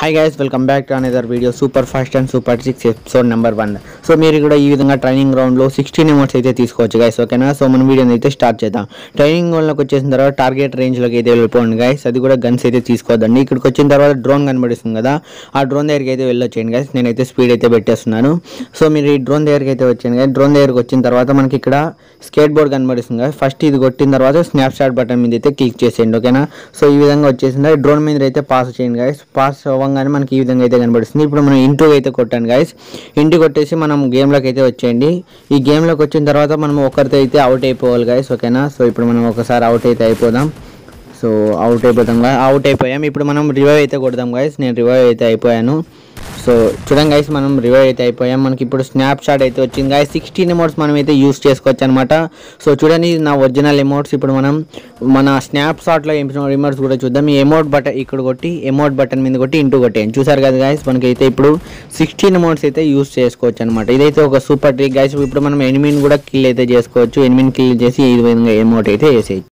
hi guys welcome back to another video super fast and super six episode number one so మీరు కూడా ఈ విధంగా training గ్రౌండ్లో sixteen amounts అయితే తీసుకోవచ్చు గైస్ ఓకేనా సో మన వీడియోని అయితే స్టార్ట్ చేద్దాం ట్రైనింగ్ గ్రౌండ్లోకి వచ్చేసిన తర్వాత టార్గెట్ రేంజ్లోకి అయితే వెళ్ళిపోండి గైస్ అది కూడా గన్స్ అయితే తీసుకోవద్దండి ఇక్కడికి వచ్చిన తర్వాత డ్రోన్ కనబడిస్తుంది కదా ఆ డ్రోన్ దగ్గరికి అయితే వెళ్ళొచ్చేయండి గైస్ నేనైతే స్పీడ్ అయితే పెట్టేస్తున్నాను సో మీరు ఈ డ్రోన్ దగ్గరికి అయితే వచ్చాను గైస్ డ్రోన్ దగ్గరికి వచ్చిన తర్వాత మనకి ఇక్కడ స్కేట్ బోర్డ్ కనబడిస్తుంది కదా ఫస్ట్ ఇది కొట్టిన తర్వాత స్నాప్ షాట్ బటన్ మీద అయితే క్లిక్ చేసేయండి ఓకేనా సో ఈ విధంగా వచ్చేసింది డ్రోన్ మీద అయితే పాస్ చేయండి గైస్ పాస్ అవ్వగానే మనకి ఈ విధంగా అయితే కనబడుతుంది ఇప్పుడు మనం ఇంటూ అయితే కొట్టాను గైస్ ఇంటి కొట్టేసి మనం గేమ్లోకి అయితే వచ్చేయండి ఈ గేమ్లోకి వచ్చిన తర్వాత మనం ఒకరితో అయితే అవుట్ అయిపోవాలి గైస్ ఓకేనా సో ఇప్పుడు మనం ఒకసారి అవుట్ అయితే అయిపోదాం సో అవుట్ అయిపోతాం అవుట్ అయిపోయాం ఇప్పుడు మనం రివైవ్ అయితే కొడదాం గైస్ నేను రివైవ్ అయితే అయిపోయాను సో చూడండి గైస్ మనం రివైవ్ అయితే అయిపోయాం మనకి ఇప్పుడు స్నాప్ షాట్ అయితే వచ్చింది గైస్ సిక్స్టీన్ ఎమోట్స్ మనం అయితే యూస్ చేసుకోవచ్చు అనమాట సో చూడండి ఇది నా ఒరిజినల్ ఎమోట్స్ ఇప్పుడు మనం మన స్నాప్ షాట్లో ఎమోట్స్ కూడా చూద్దాం ఈ ఎమోట్ బటన్ ఇక్కడ కొట్టి ఎమోట్ బటన్ మీద కొట్టి ఇంటూ కొట్టేయండి చూసారు కదా గైస్ మనకి అయితే ఇప్పుడు సిక్స్టీన్ ఎమోట్స్ అయితే యూస్ చేసుకోవచ్చు అనమాట ఇదైతే ఒక సూపర్ ట్రిక్ గైస్ ఇప్పుడు మనం ఎనిమిని కూడా కిల్ అయితే చేసుకోవచ్చు ఎనిమిని కిల్ చేసి ఈ విధంగా ఎమోట్ అయితే వేసేయచ్చు